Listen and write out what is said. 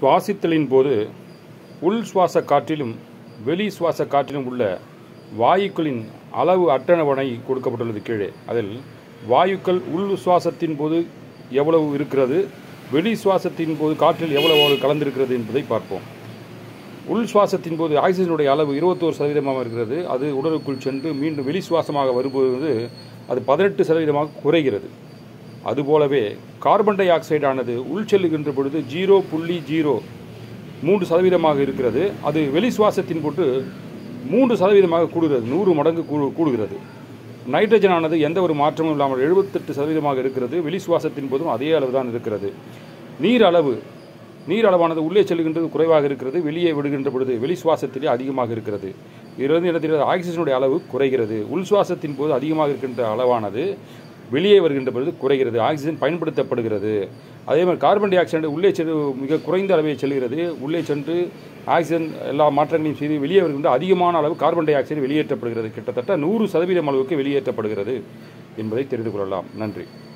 சுவாசித்தலின் போது உள் சுவாச காற்றிலும் வெளி சுவாச காற்றிலும் உள்ள வாயுக்களின் அளவு அட்டவணை கொடுக்கப்பட்டுள்ளது கீழே அதில் வாயுக்கள் உள் சுவாசத்தின் போது எவ்வளவு இருக்கிறது வெளி சுவாசத்தின் போது காற்றில் எவ்வளவு கலந்திருக்கிறது என்பதை பார்ப்போம் உள் சுவாசத்தின் போது ஆக்சிஜனுடைய அளவு இருபத்தோரு சதவீதமாக இருக்கிறது அது உடலுக்குள் சென்று மீண்டும் வெளி சுவாசமாக வரும்போது அது பதினெட்டு சதவீதமாக குறைகிறது அதுபோலவே கார்பன் டை ஆக்சைடானது உள் செல்லுகின்ற பொழுது ஜீரோ புள்ளி ஜீரோ மூன்று சதவீதமாக இருக்கிறது அது வெளி சுவாசத்தின் போட்டு மூன்று சதவீதமாக கூடுகிறது நூறு மடங்கு கூடு கூடுகிறது நைட்ரஜன் ஆனது எந்த ஒரு மாற்றமும் இல்லாமல் எழுபத்தெட்டு சதவீதமாக இருக்கிறது வெளி சுவாசத்தின் போதும் அதே அளவு தான் இருக்கிறது நீர் அளவு நீர் அளவானது உள்ளே செல்கின்றது குறைவாக இருக்கிறது வெளியே விடுகின்ற பொழுது வெளி சுவாசத்திலே அதிகமாக இருக்கிறது இதிலிருந்து என்ன தெரிகிறது ஆக்சிஜனுடைய அளவு குறைகிறது உள் சுவாசத்தின் போது அதிகமாக இருக்கின்ற அளவானது வெளியே வருகின்ற பொழுது குறைகிறது ஆக்சிஜன் பயன்படுத்தப்படுகிறது அதே மாதிரி கார்பன் டை ஆக்சைடு உள்ளே சென்று மிக குறைந்த அளவே செல்கிறது உள்ளே சென்று ஆக்சிஜன் எல்லா மாற்றங்களையும் செய்து வெளியே வருகின்ற அதிகமான அளவு கார்பன் டை ஆக்சைடு வெளியேற்றப்படுகிறது கிட்டத்தட்ட நூறு சதவீதம் அளவுக்கு வெளியேற்றப்படுகிறது என்பதை தெரிந்து கொள்ளலாம் நன்றி